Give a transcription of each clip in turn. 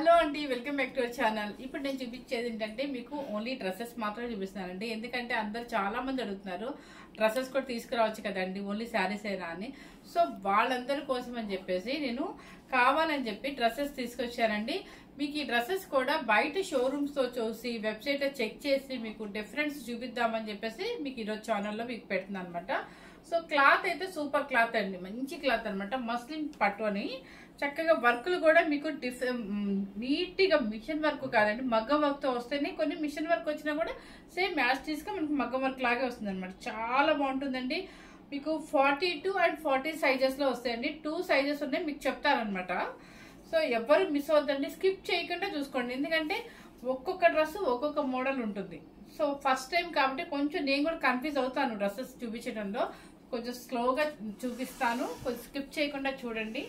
Hello అండి welcome back to our channel ఇప్పుడు నేను చూపించేది ఏంటంటే మీకు ఓన్లీ డ్రెస్సెస్ మాత్రమే చూపిస్తున్నానండి ఎందుకంటే అందరు చాలా మంది అడుగుతున్నారు డ్రెస్సెస్ కూడా తీసుకురావచ్చు కదండి ఓన్లీ శారీస్ అయినా అని సో వాళ్ళందరి కోసం అని చెప్పేసి నేను కావాలని చెప్పి డ్రెస్సెస్ తీసుకొచ్చానండి మీకు ఈ డ్రెస్సెస్ కూడా బయట షోరూమ్స్ తో చూసి వెబ్సైట్ చెక్ చేసి మీకు డిఫరెన్స్ చూపిద్దామని చెప్పేసి మీకు ఈరోజు ఛానల్లో మీకు పెడుతున్నాను అనమాట సో క్లాత్ అయితే సూపర్ క్లాత్ అండి మంచి క్లాత్ అనమాట మస్లిన్ పట్టు అని చక్కగా వర్క్లు కూడా మీకు డిఫ్ నీట్గా మిషన్ వర్క్ కాదండి మగ్గం వర్క్తో వస్తేనే కొన్ని మిషన్ వర్క్ వచ్చినా కూడా సేమ్ మ్యాస్టీస్గా మనకు మగ్గం వర్క్ లాగే వస్తుంది అనమాట చాలా బాగుంటుందండి మీకు ఫార్టీ టూ అండ్ ఫార్టీ సైజెస్లో వస్తాయండి టూ సైజెస్ ఉన్నాయి మీకు చెప్తారనమాట సో ఎవరు మిస్ అవ్వద్దండి స్కిప్ చేయకుండా చూసుకోండి ఎందుకంటే ఒక్కొక్క డ్రెస్ ఒక్కొక్క మోడల్ ఉంటుంది సో ఫస్ట్ టైం కాబట్టి కొంచెం నేను కూడా కన్ఫ్యూజ్ అవుతాను డ్రెస్సెస్ చూపించడంలో కొంచెం స్లోగా చూపిస్తాను కొంచెం స్కిప్ చేయకుండా చూడండి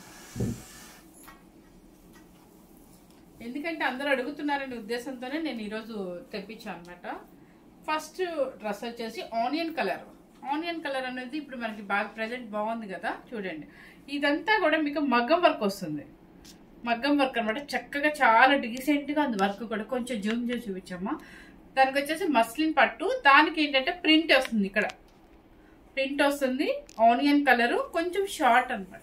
ఎందుకంటే అందరూ అడుగుతున్నారనే ఉద్దేశంతోనే నేను ఈరోజు తెప్పించాను అనమాట ఫస్ట్ డ్రెస్ వచ్చేసి ఆనియన్ కలర్ ఆనియన్ కలర్ అనేది ఇప్పుడు మనకి బాగా ప్రజెంట్ బాగుంది కదా చూడండి ఇదంతా కూడా మీకు మగ్గం వర్క్ వస్తుంది మగ్గం వర్క్ అనమాట చక్కగా చాలా డీసెంట్గా ఉంది వర్క్ కూడా కొంచెం జూమ్ చేసి చూపించమ్మా దానికి వచ్చేసి మస్లిన్ పట్టు దానికి ఏంటంటే ప్రింట్ వస్తుంది ఇక్కడ ప్రింట్ వస్తుంది ఆనియన్ కలరు కొంచెం షార్ట్ అనమాట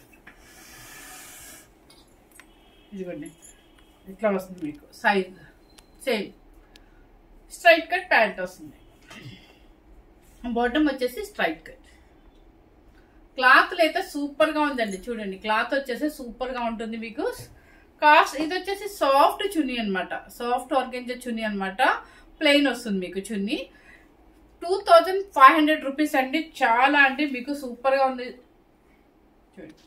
ఇదిగోండి ఇట్లా వస్తుంది మీకు size same straight cut pant వస్తుంది బాటమ్ వచ్చేసి స్ట్రైట్ కట్ క్లాత్ అయితే సూపర్ గా ఉందండి చూడండి క్లాత్ వచ్చేసి సూపర్ గా ఉంటుంది మీకు కాస్ట్ ఇది వచ్చేసి సాఫ్ట్ చున్నీ అనమాట సాఫ్ట్ ఆర్గెంజా చున్నీ అనమాట ప్లెయిన్ వస్తుంది మీకు chunni two thousand five hundred rupees అండి చాలా అండి మీకు సూపర్ గా ఉంది చూడండి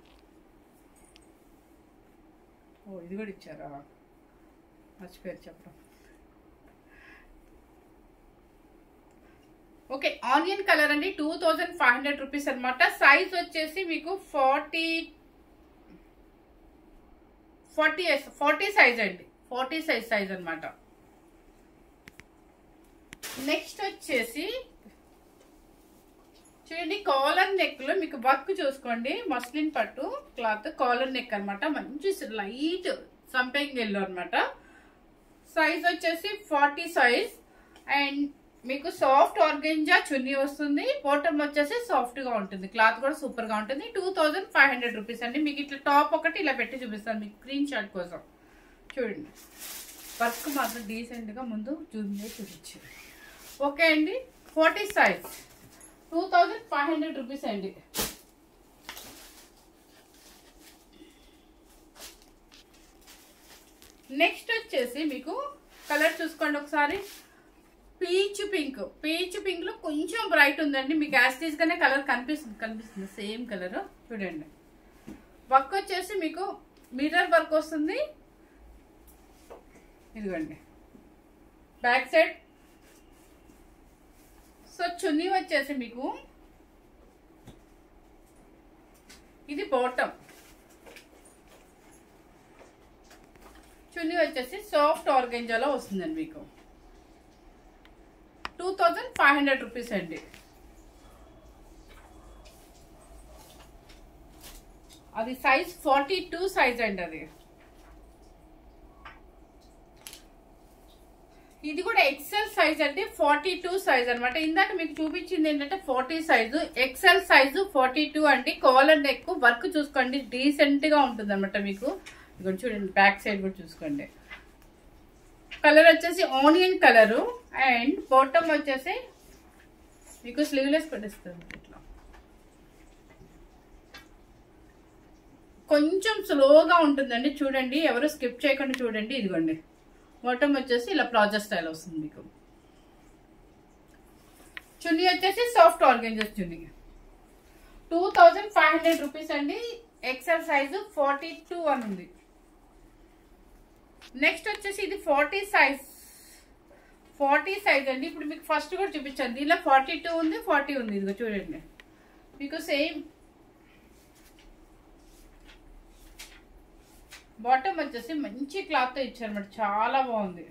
ఓ ఇది కూడా ఇచ్చారా మర్చిపోయారు చెప్పడం ఓకే ఆనియన్ కలర్ అండి two thousand five hundred rupees అనమాట సైజ్ వచ్చేసి మీకు ఫార్టీ ఫార్టీ ఫార్టీ సైజ్ అండి ఫార్టీ సైజ్ సైజ్ అనమాట నెక్స్ట్ వచ్చేసి చూడండి కాలర్ నెక్ లో మీకు వర్క్ చూసుకోండి మస్లిన్ పట్టు క్లాత్ కాలర్ నెక్ అనమాట మంచి లైట్ సంపెంగ్ ఎల్లో అనమాట సైజ్ వచ్చేసి ఫార్టీ సైజ్ అండ్ మీకు సాఫ్ట్ ఆర్గెంజా చున్నీ వస్తుంది బాటమ్ వచ్చేసి సాఫ్ట్ గా ఉంటుంది క్లాత్ కూడా సూపర్ గా ఉంటుంది two thousand five hundred rupees అండి మీకు ఇట్లా టాప్ ఒకటి ఇలా పెట్టి చూపిస్తాను మీకు స్క్రీన్ షాట్ కోసం చూడండి వర్క్ మాత్రం డీసెంట్ గా ముందు జూమ్ చేసి చూపించు ఓకే అండి forty size two thousand five hundred rupees అండి నెక్స్ట్ వచ్చేసి మీకు కలర్ చూసుకోండి ఒకసారి పీచ్ పింక్ పీచ్ పింక్ లో కొంచెం బ్రైట్ ఉందండి మీకు యాస్టీస్ గానే కలర్ కనిపిస్తుంది కనిపిస్తుంది సేమ్ కలర్ చూడండి వర్క్ వచ్చేసి మీకు మిర్రర్ వర్క్ వస్తుంది ఇదిగోండి బ్యాక్ సైడ్ సో చున్నీ వచ్చేసి మీకు ఇది బాటమ్ చున్నీ వచ్చేసి సాఫ్ట్ ఆర్గెంజాలో వస్తుందండి మీకు two thousand five hundred rupees అండి అది సైజ్ ఫార్టీ టూ సైజ్ అండి అది ఇది కూడా ఎక్సెల్ సైజ్ అంటే ఫార్టీ టూ సైజ్ అనమాట ఇందాక మీకు చూపించింది ఏంటంటే forty size XL size forty two అండి కాలర్ నెక్ వర్క్ చూసుకోండి డీసెంట్ గా ఉంటుంది అనమాట మీకు ఇక్కడ చూడండి బ్యాక్ సైడ్ కూడా చూసుకోండి కలర్ వచ్చేసి ఆనియన్ కలరు అండ్ బాటమ్ వచ్చేసి మీకు స్లీవ్లెస్ పెట్టిస్తుంది ఇట్లా కొంచెం స్లోగా ఉంటుందండి చూడండి ఎవరు స్కిప్ చేయకుండా చూడండి ఇదిగోండి బాటమ్ వచ్చేసి ఇలా ప్రాజెక్ట్ స్టైల్ వస్తుంది మీకు చున్నీ వచ్చేసి soft organzas chunni two thousand five hundred rupees అండి ఎక్సెల్ సైజు ఫార్టీ టూ అని ఉంది నెక్స్ట్ వచ్చేసి ఇది ఫార్టీ సైజ్ ఫార్టీ సైజ్ అండి ఇప్పుడు మీకు ఫస్ట్ కూడా చూపించాను దీనిలో ఫార్టీ టూ ఉంది ఫార్టీ ఉంది ఇదిగో చూడండి మీకు సేమ్ బాటమ్ వచ్చేసి మంచి క్లాత్ ఇచ్చారన్నమాట చాలా బాగుంది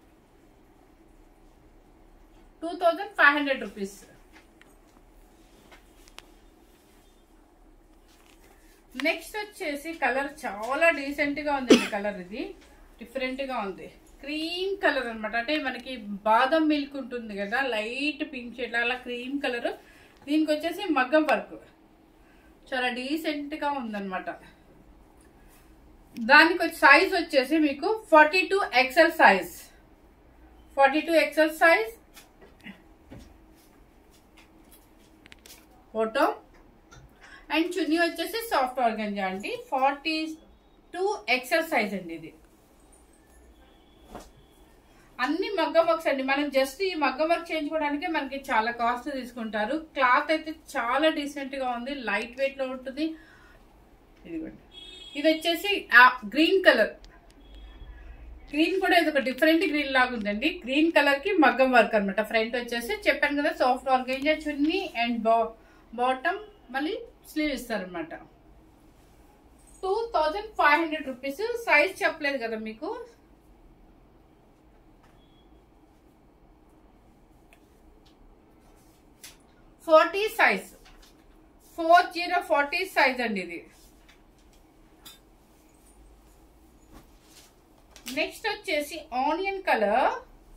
two thousand five hundred rupees next వచ్చేసి కలర్ చాలా డీసెంట్ గా ఉంది కలర్ ఇది డిఫరెంట్ గా ఉంది క్రీమ్ కలర్ అన్నమాట అంటే మనకి బాదం మిల్క్ ఉంటుంది కదా లైట్ పింక్ షేడ్ అలా క్రీమ్ కలర్ దీనికి వచ్చేసి మగ్గం వర్క్ చాలా డీసెంట్ గా ఉందన్నమాట దానికి సైజ్ వచ్చేసి మీకు forty two XL size forty two XL size photo and chunni వచ్చేసి సాఫ్ట్ ఆర్గంజా అండి ఫార్టీ టూ ఎక్సెల్ సైజ్ అండి ఇది అన్ని మగ్గం వర్క్స్ అండి మనం జస్ట్ ఈ మగ్గం వర్క్ చేయించుకోవడానికి మనకి చాలా కాస్ట్ తీసుకుంటారు క్లాత్ అయితే చాలా డీసెంట్ గా ఉంది లైట్ వెయిట్ లో ఉంటుంది ఇదిగోండి ఇది వచ్చేసి గ్రీన్ కలర్ గ్రీన్ కూడా ఇది ఒక డిఫరెంట్ గ్రీన్ లాగా ఉందండి గ్రీన్ కలర్ కి మగ్గం వర్క్ అనమాట ఫ్రంట్ వచ్చేసి చెప్పాను కదా soft organza chunni and bottom మళ్ళీ స్లీవ్ ఇస్తారనమాట two thousand five hundred rupees size చెప్పలేదు కదా మీకు forty size four zero forty size అండి ఇది నెక్స్ట్ వచ్చేసి onion colour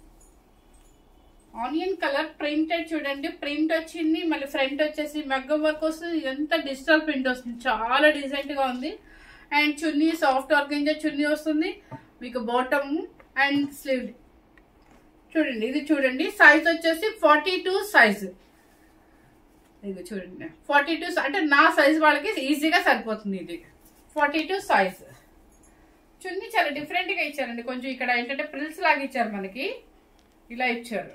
onion colour printed చూడండి ప్రింట్ వచ్చింది మళ్ళీ ఫ్రంట్ వచ్చేసి మగ్గం వర్క్ వస్తుంది ఇదంతా డిజిటల్ ప్రింట్ వస్తుంది చాలా డీసెంట్ గా ఉంది and chunni soft organza chunni వస్తుంది మీకు బాటమ్ అండ్ స్లీవ్ చూడండి ఇది చూడండి సైజ్ వచ్చేసి ఫార్టీ టూ సైజ్ ఇది చూడండి ఫార్టీ టూ అంటే నా సైజ్ వాళ్ళకి ఈజీగా సరిపోతుంది ఇది ఫార్టీ టూ సైజ్ చున్నీ చాలా డిఫరెంట్ గా ఇచ్చారండి కొంచెం ఇక్కడ ఏంటంటే ప్రిల్స్ లాగా ఇచ్చారు మనకి ఇలా ఇచ్చారు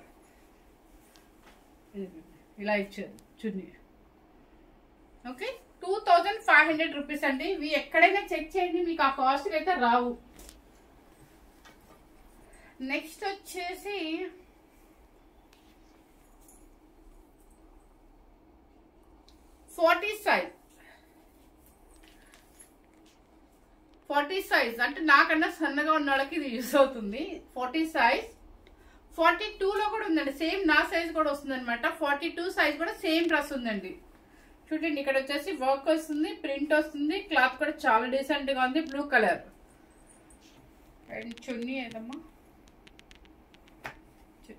ఇలా ఇచ్చారు chunni okay two thousand five hundred rupees అండి ఇవి ఎక్కడైనా చెక్ చేయండి మీకు ఆ కాస్ట్ అయితే రావు నెక్స్ట్ వచ్చేసి ఫార్టీ సైజ్ ఫార్టీ సైజ్ అంటే నాకన్నా సన్నగా ఉన్న వాళ్ళకి ఇది యూస్ అవుతుంది ఫార్టీ సైజ్ ఫార్టీ టూలో కూడా ఉందండి సేమ్ నా సైజ్ కూడా వస్తుంది అనమాట ఫార్టీ టూ సైజ్ కూడా సేమ్ డ్రెస్ ఉందండి చూడండి ఇక్కడ వచ్చేసి వర్క్ వస్తుంది ప్రింట్ వస్తుంది క్లాత్ కూడా చాలా డీసెంట్ గా ఉంది బ్లూ కలర్ అండ్ చున్నీ ఏదమ్మా చు-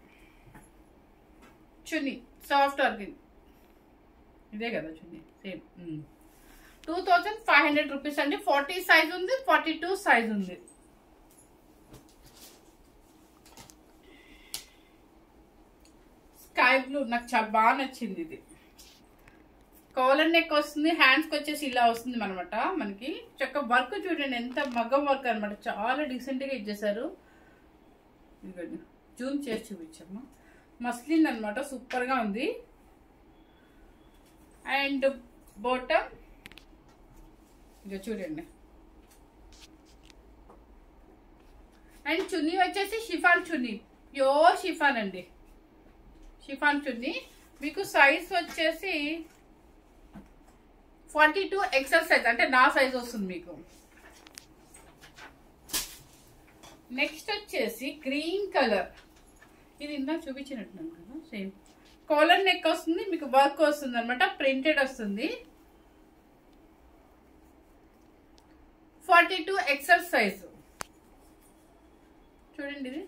చున్నీ సాఫ్ట్ ఆర్గిన్ ఇదే కదా chunni same two thousand five hundred rupees అండి ఫార్టీ సైజ్ ఉంది ఫార్టీ టూ సైజ్ ఉంది స్కై బ్లూ నాకు చాలా బాగా నచ్చింది ఇది కాలర్ నెక్ వస్తుంది హ్యాండ్స్కి వచ్చేసి ఇలా వస్తుంది అనమాట మనకి చక్క వర్క్ చూడండి ఎంత మగ్గం వర్క్ అనమాట చాలా డీసెంట్గా ఇచ్చేసారు ఇదిగోండి జూమ్ చేసి చూపించమ్మా మస్లిన్ అనమాట సూపర్గా ఉంది అండ్ బాటమ్ ఇక చూడండి అండ్ చున్నీ వచ్చేసి షిఫాన్ చున్నీ ప్యూర్ షిఫాన్ అండి షిఫాన్ చున్నీ మీకు సైజ్ వచ్చేసి ఫార్టీ టూ ఎక్సెల్ సైజ్ అంటే నా సైజ్ వస్తుంది మీకు నెక్స్ట్ వచ్చేసి గ్రీన్ కలర్ ఇది ఇందాక చూపించినట్టున్నాను కదా సేమ్ కాలర్ నెక్ వస్తుంది మీకు వర్క్ వస్తుంది అనమాట ప్రింటెడ్ వస్తుంది ఫార్టీ టూ ఎక్సెల్ సైజ్ చూడండి ఇది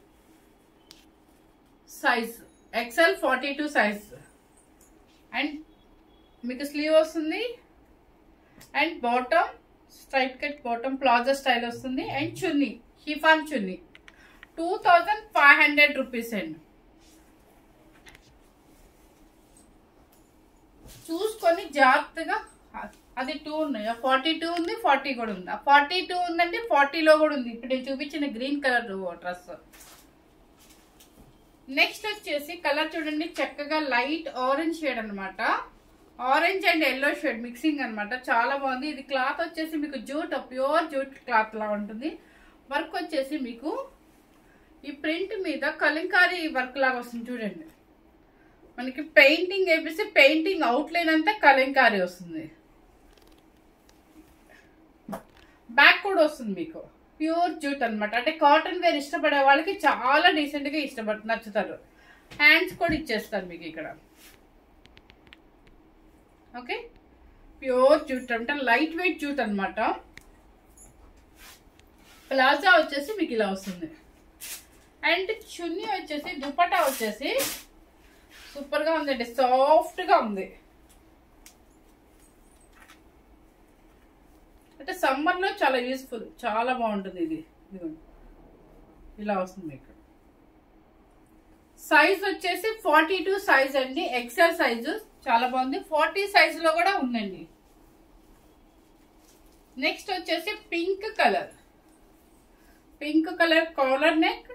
size XL forty two size and మీకు స్లీవ్ వస్తుంది and bottom straight cut bottom palazzo style వస్తుంది and chunni chiffon chunni two thousand five hundred rupees అండి చూసుకొని జాగ్రత్తగా అది టూ ఉన్నాయి ఫార్టీ టూ ఉంది ఫార్టీ కూడా ఉంది ఫార్టీ టూ ఉందండి ఫార్టీలో కూడా ఉంది ఇప్పుడు నేను చూపించిన గ్రీన్ కలర్ డ్రెస్ నెక్స్ట్ వచ్చేసి కలర్ చూడండి చక్కగా లైట్ ఆరెంజ్ షేడ్ అన్నమాట orange and yellow shade mixing అన్నమాట చాలా బాగుంది ఇది క్లాత్ వచ్చేసి మీకు జూట్ ప్యూర్ జూట్ క్లాత్ లా ఉంటుంది వర్క్ వచ్చేసి మీకు ఈ ప్రింట్ మీద కలంకారీ వర్క్ లాగా వస్తుంది చూడండి మనకి పెయింటింగ్ వేపిస్తే పెయింటింగ్ అవుట్లైన్ అంతా కలంకారీ వస్తుంది బ్యాక్ కూడా వస్తుంది మీకు ప్యూర్ జూట్ అన్నమాట అంటే కాటన్ వేర్ ఇష్టపడే వాళ్ళకి చాలా డీసెంట్ గా ఇష్టపడు నచ్చుతారు హ్యాండ్స్ కూడా ఇచ్చేస్తారు మీకు ఇక్కడ ఓకే ప్యూర్ జూట్ అంటే లైట్ వెయిట్ జూట్ అనమాట ప్లాజా వచ్చేసి మీకు ఇలా వస్తుంది అండ్ చున్నీ వచ్చేసి దుపట్టా వచ్చేసి సూపర్గా ఉందండి సాఫ్ట్గా ఉంది అంటే సమ్మర్లో చాలా యూస్ఫుల్ చాలా బాగుంటుంది ఇది ఇదిగోండి. ఇలా వస్తుంది మీకు సైజ్ వచ్చేసి ఫార్టీ టూ సైజ్ అండి ఎక్సెల్ సైజు చాలా బాగుంది ఫార్టీ సైజులో కూడా ఉందండి నెక్స్ట్ వచ్చేసి pink colour pink colour collar neck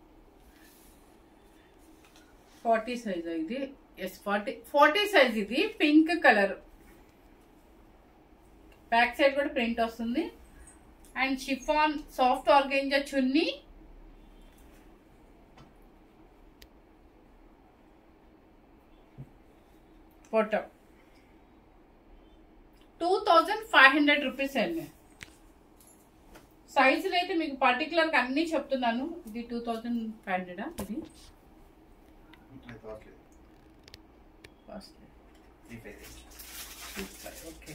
forty size ఇది ఎస్ ఫార్టీ ఫార్టీ సైజ్ ఇది పింక్ కలర్ బ్యాక్ సైడ్ కూడా ప్రింట్ వస్తుంది and chiffon soft organza chunni photo two thousand five hundred rupees అండి సైజులు అయితే మీకు పర్టికులర్గా అన్నీ చెప్తున్నాను ఇది టూ థౌజండ్ ఫైవ్ హండ్రెడా ఇది ఫస్ట్ ఓకే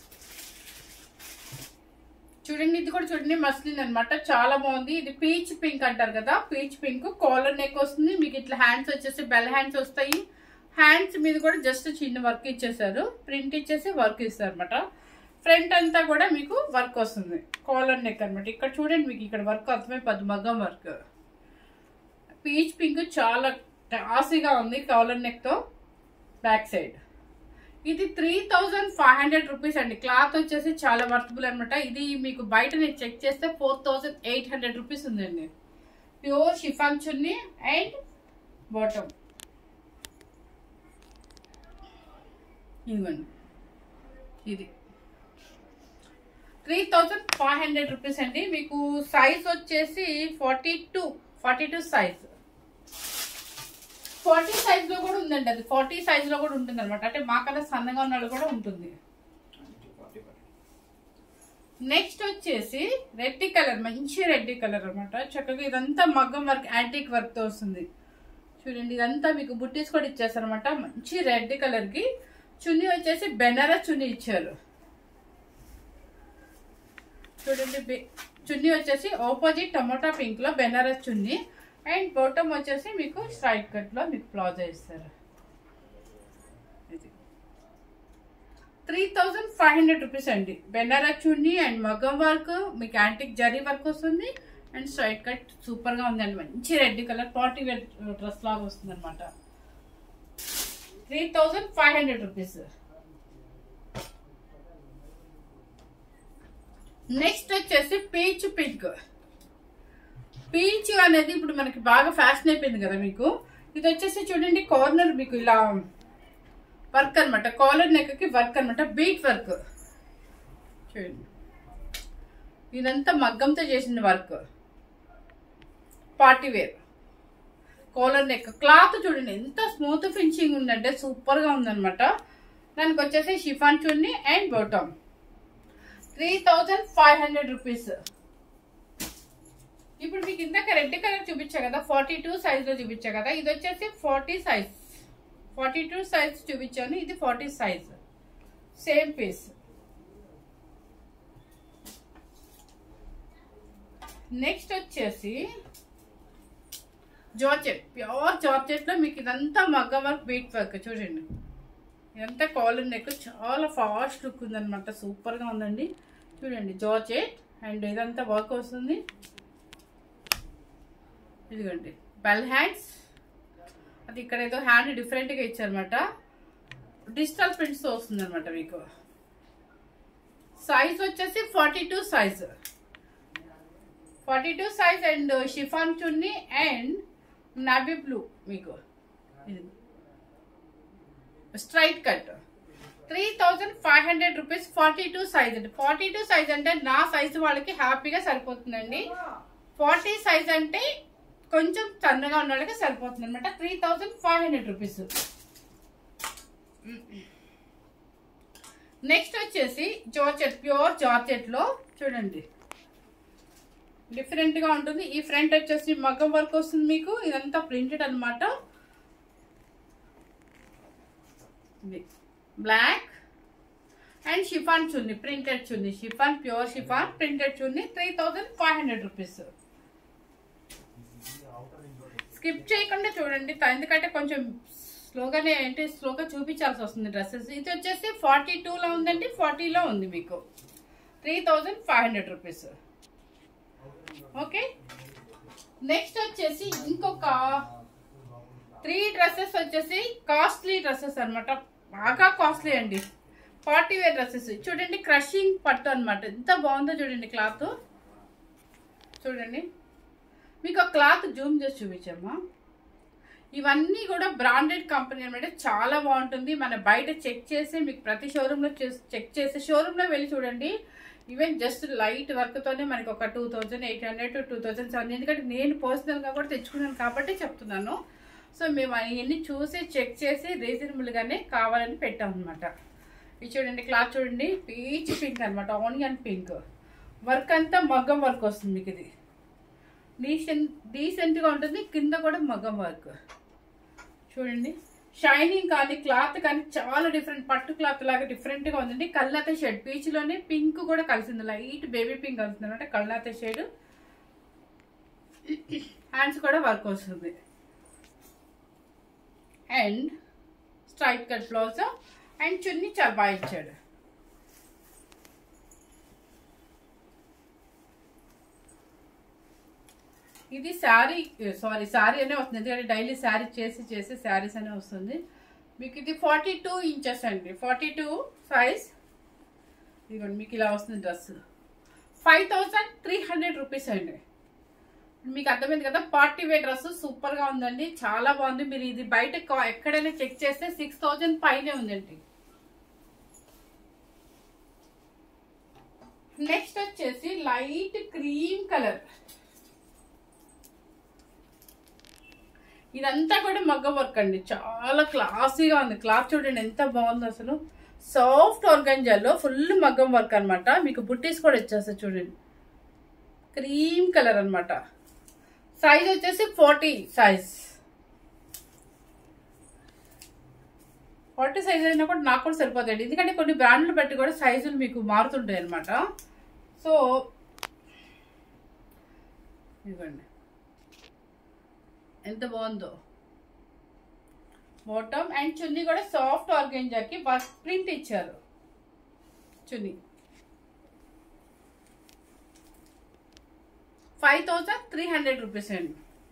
చూడండి ఇది కూడా చూడండి మస్లిన్ అన్నమాట చాలా బాగుంది ఇది పీచ్ పింక్ అంటారు కదా పీచ్ పింక్ కాలర్ నెక్ వస్తుంది మీకు ఇట్లా హ్యాండ్స్ వచ్చేసి బెల్ హ్యాండ్స్ వస్తాయి హ్యాండ్స్ మీద కూడా జస్ట్ చిన్న వర్క్ ఇచ్చేసారు ప్రింట్ ఇచ్చేసి వర్క్ ఇస్తారు అనమాట ఫ్రంట్ అంతా కూడా మీకు వర్క్ వస్తుంది కాలర్ నెక్ అనమాట ఇక్కడ చూడండి మీకు ఇక్కడ వర్క్ అర్థమైపోద్ది మగ్గం వర్క్ పీచ్ పింక్ చాలా టాసీగా ఉంది కాలర్ నెక్తో బ్యాక్ సైడ్ ఇది three thousand five hundred rupees అండి క్లాత్ వచ్చేసి చాలా వర్తబుల్ అనమాట ఇది మీకు బయట నేను చెక్ చేస్తే four thousand eight hundred rupees ఉందండి pure chiffon chunni and bottom ఇదిగోండి ఇది three thousand five hundred rupees అండి మీకు సైజ్ వచ్చేసి forty two forty two size forty size లో కూడా ఉందండి అది ఫార్టీ సైజ్ లో కూడా ఉంటుంది అనమాట అంటే మాకన్నా సన్నగా ఉన్న వాళ్ళు కూడా ఉంటుంది నెక్స్ట్ వచ్చేసి రెడ్ కలర్ మంచి రెడ్ కలర్ అనమాట చక్కగా ఇదంతా మగ్గం వర్క్ యాంటిక్ వర్క్ తో వస్తుంది చూడండి ఇదంతా మీకు బుట్టీస్ కూడా ఇచ్చేస్తారనమాట మంచి రెడ్ కలర్ కి చున్నీ వచ్చేసి బెనారస్ చున్నీ ఇచ్చారు చూడండి బె- చున్నీ వచ్చేసి ఆపోజిట్ టమోటా పింక్ లో బెనారస్ చున్నీ అండ్ బాటమ్ వచ్చేసి మీకు స్ట్రైట్ కట్ లో మీకు ప్లాజా ఇస్తారు ఇది three thousand five hundred rupees అండి బెనారస్ చున్నీ అండ్ మగం వర్క్ మీకు యాంటిక్ జరీ వర్క్ వస్తుంది అండ్ స్ట్రైట్ కట్ సూపర్ గా ఉందండి మంచి red colour party wear dress లాగా వస్తుంది అనమాట three thousand five hundred rupees next వచ్చేసి పీచ్ పింక్ పీచ్ అనేది ఇప్పుడు మనకి బాగా ఫ్యాషన్ అయిపోయింది కదా మీకు ఇది వచ్చేసి చూడండి కార్నర్ మీకు ఇలా వర్క్ అనమాట కాలర్ నెక్ కి వర్క్ అనమాట బీట్ వర్క్ చూడండి ఇదంతా మగ్గంతో చేసిన work party wear collar neck cloth చూడండి ఎంత స్మూత్ ఫినిషింగ్ ఉందంటే సూపర్ గా ఉందన్నమాట దానికి వచ్చేసి chiffon chunni and bottom three thousand five hundred rupees ఇప్పుడు మీకు ఇందాక రెడ్ కలర్ చూపించా కదా ఫార్టీ టూ సైజ్ లో చూపించా కదా ఇది వచ్చేసి forty size forty two size చూపించాను ఇది forty size same piece next వచ్చేసి జార్జెట్ ప్యూర్ జార్జెట్ లో మీకు ఇదంతా మగ్గ వర్క్ బీట్ వర్క్ చూడండి ఇదంతా కాలర్ నెక్ చాలా ఫాస్ట్ లుక్ ఉందన్నమాట సూపర్ గా ఉందండి చూడండి జార్జెట్ అండ్ ఇదంతా వర్క్ వస్తుంది ఇదిగోండి బెల్ హ్యాండ్స్ అది ఇక్కడ ఏదో హ్యాండ్ డిఫరెంట్ గా ఇచ్చారనమాట డిజిటల్ ప్రింట్స్ వస్తుంది అనమాట మీకు సైజ్ వచ్చేసి forty two size forty two size and chiffon chunni and navy blue మీకు ఇది straight cut three thousand five hundred rupees forty two size అండి ఫార్టీ టూ సైజ్ అంటే నా సైజ్ వాళ్ళకి హ్యాపీగా సరిపోతుందండి ఫార్టీ సైజ్ అంటే కొంచెం సన్నగా ఉన్న వాళ్ళకి సరిపోతుంది అనమాట three thousand five hundred rupees next వచ్చేసి జార్జెట్ ప్యూర్ జార్జెట్ లో చూడండి డిఫరెంట్ గా ఉంటుంది ఈ ఫ్రంట్ వచ్చేసి మగ్గం వర్క్ వస్తుంది మీకు ఇదంతా ప్రింటెడ్ అనమాట black and chiffon chunni printed chunni chiffon pure chiffon printed chunni three thousand five hundred rupees skip చేయకుండా చూడండి త- ఎందుకంటే కొంచెం స్లోగానే అంటే స్లోగా చూపించాల్సి వస్తుంది డ్రెస్సెస్ ఇది వచ్చేసి ఫార్టీ టూలో ఉందండి ఫార్టీలో ఉంది మీకు three thousand five hundred rupees okay next వచ్చేసి ఇంకొక త్రీ డ్రెస్సెస్ వచ్చేసి కాస్ట్లీ డ్రెస్సెస్ అన్నమాట బాగా కాస్ట్లీ అండి పార్టీ వేర్ డ్రెస్సెస్ చూడండి క్రషింగ్ పట్టు అన్నమాట ఎంత బాగుందో చూడండి క్లాత్ చూడండి మీకు ఆ క్లాత్ జూమ్ చేసి చూపించమ్మా ఇవన్నీ కూడా బ్రాండెడ్ కంపెనీ అనమాట చాలా బాగుంటుంది మన బయట చెక్ చేసి మీకు ప్రతి షోరూంలో చెక్ చేసి షోరూంలో వెళ్ళి చూడండి ఈవెన్ జస్ట్ లైట్ వర్క్తోనే మనకి ఒక two thousand eight hundred to two thousand seven ఎందుకంటే నేను పర్సనల్గా కూడా తెచ్చుకున్నాను కాబట్టి చెప్తున్నాను సో మేము అవన్నీ చూసి చెక్ చేసి రీజనబుల్గానే కావాలని పెట్టాం అనమాట ఇది చూడండి క్లాత్ చూడండి పీచ్ పింక్ అనమాట ఆనియన్ పింక్ వర్క్ అంతా మగ్గం వర్క్ వస్తుంది మీకు ఇది డీసెంట్ డీసెంట్గా ఉంటుంది కింద కూడా మగ్గం వర్క్ చూడండి షైనింగ్ కానీ క్లాత్ కానీ చాలా డిఫరెంట్ పట్టు క్లాత్ లాగా డిఫరెంట్గా ఉందండి కల్లాత షేడ్ పీచ్లోనే పింక్ కూడా కలిసింది లైట్ బేబీ పింక్ కలుస్తుంది అనమాట కల్లాత షేడ్ హ్యాండ్స్ కూడా వర్క్ వస్తుంది and straight cut blouse and chunni చాలా బాగా ఇచ్చాడు ఇది శారీ సారీ శారీ అనే వస్తుంది ఎందుకంటే డైలీ శారీ చేసి చేసి శారీస్ అనే వస్తుంది మీకు ఇది ఫార్టీ టూ ఇంచెస్ అండి ఫార్టీ టూ సైజ్ ఇదిగోండి మీకు ఇలా వస్తుంది dress five thousand three hundred rupees అండి మీకు అర్థమైంది కదా పార్టీ వేర్ డ్రెస్ సూపర్ గా ఉందండి చాలా బాగుంది మీరు ఇది బయట కా- ఎక్కడైనా చెక్ చేస్తే సిక్స్ థౌజండ్ పైనే ఉందండి నెక్స్ట్ వచ్చేసి లైట్ క్రీమ్ కలర్ ఇదంతా కూడా మగ్గ వర్క్ అండి చాలా క్లాసీగా ఉంది క్లాత్ చూడండి ఎంత బాగుంది అసలు సాఫ్ట్ ఆర్గంజాలో ఫుల్ మగ్గం వర్క్ అన్నమాట మీకు బుట్టీస్ కూడా ఇచ్చేస్తుంది చూడండి క్రీమ్ కలర్ అన్నమాట సైజ్ వచ్చేసి ఫార్టీ సైజ్ ఫార్టీ సైజ్ అయినా కూడా నాకు కూడా సరిపోతాయండి ఎందుకంటే కొన్ని బ్రాండ్లు బట్టి కూడా సైజులు మీకు మారుతుంటాయి అనమాట సో ఇవ్వండి ఎంత బాగుందో బాటమ్ అండ్ చున్నీ కూడా సాఫ్ట్ ఆర్గెంజాకి వర్క్ ప్రింట్ ఇచ్చారు chunni five thousand three hundred rupees అండి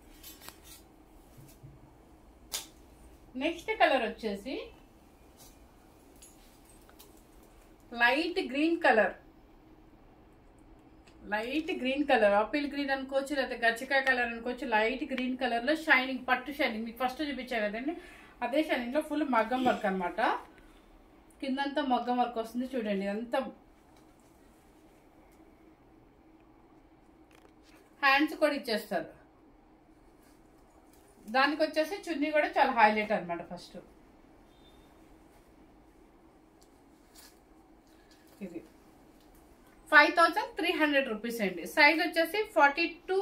నెక్స్ట్ కలర్ వచ్చేసి light green colour light green colour apple green అనుకోవచ్చు లేకపోతే గచ్చకాయ కలర్ అనుకోవచ్చు లైట్ గ్రీన్ కలర్ లో షైనింగ్ పట్టు షైనింగ్ మీకు ఫస్ట్ చూపించా కదండి అదే షైనింగ్ లో ఫుల్ మగ్గం వర్క్ అన్నమాట కిందంతా మగ్గం వర్క్ వస్తుంది చూడండి అంతా హ్యాండ్స్ కూడా ఇచ్చేస్తారు దానికి వచ్చేసి చున్నీ కూడా చాలా హైలైట్ అన్నమాట ఫస్ట్ ఇది five thousand three hundred rupees అండి సైజ్ వచ్చేసి ఫార్టీ టూ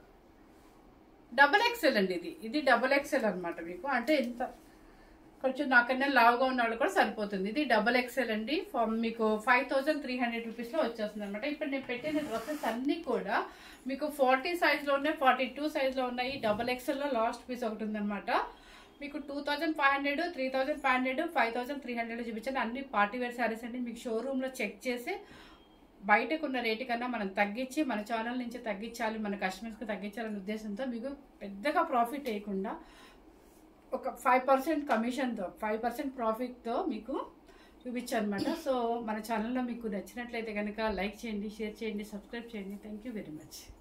డబల్ ఎక్సెల్ అండి ఇది ఇది డబల్ ఎక్సెల్ అన్నమాట మీకు అంటే ఎంత కొంచెం నాకన్నా లావుగా ఉన్న వాళ్ళు కూడా సరిపోతుంది ఇది డబల్ ఎక్సెల్ అండి ఫర్ మీకు ఫైవ్ థౌజండ్ త్రీ హండ్రెడ్ రూపీస్లో వచ్చేస్తుంది అనమాట ఇప్పుడు నేను పెట్టిన డ్రెస్సెస్ అన్నీ కూడా మీకు ఫార్టీ సైజ్లో ఉన్నాయి ఫార్టీ టూ సైజ్లో ఉన్నాయి డబల్ ఎక్సెల్లో లాస్ట్ పీస్ ఒకటి ఉందన్నమాట మీకు two thousand five hundred three thousand five hundred five thousand three hundred చూపించాను అన్ని పార్టీ వేర్ శారీస్ అండి మీకు షోరూంలో చెక్ చేసి బయటకున్న రేటు కన్నా మనం తగ్గించి మన ఛానల్ నుంచి తగ్గించాలి మన కస్టమర్స్కి తగ్గించాలనే ఉద్దేశంతో మీకు పెద్దగా ప్రాఫిట్ వేయకుండా ఒక ఫైవ్ పర్సెంట్ కమిషన్తో ఫైవ్ పర్సెంట్ ప్రాఫిట్తో మీకు చూపించానమాట సో మన ఛానల్లో మీకు నచ్చినట్లయితే కనుక లైక్ చేయండి షేర్ చేయండి సబ్స్క్రైబ్ చేయండి థ్యాంక్ యూ వెరీ మచ్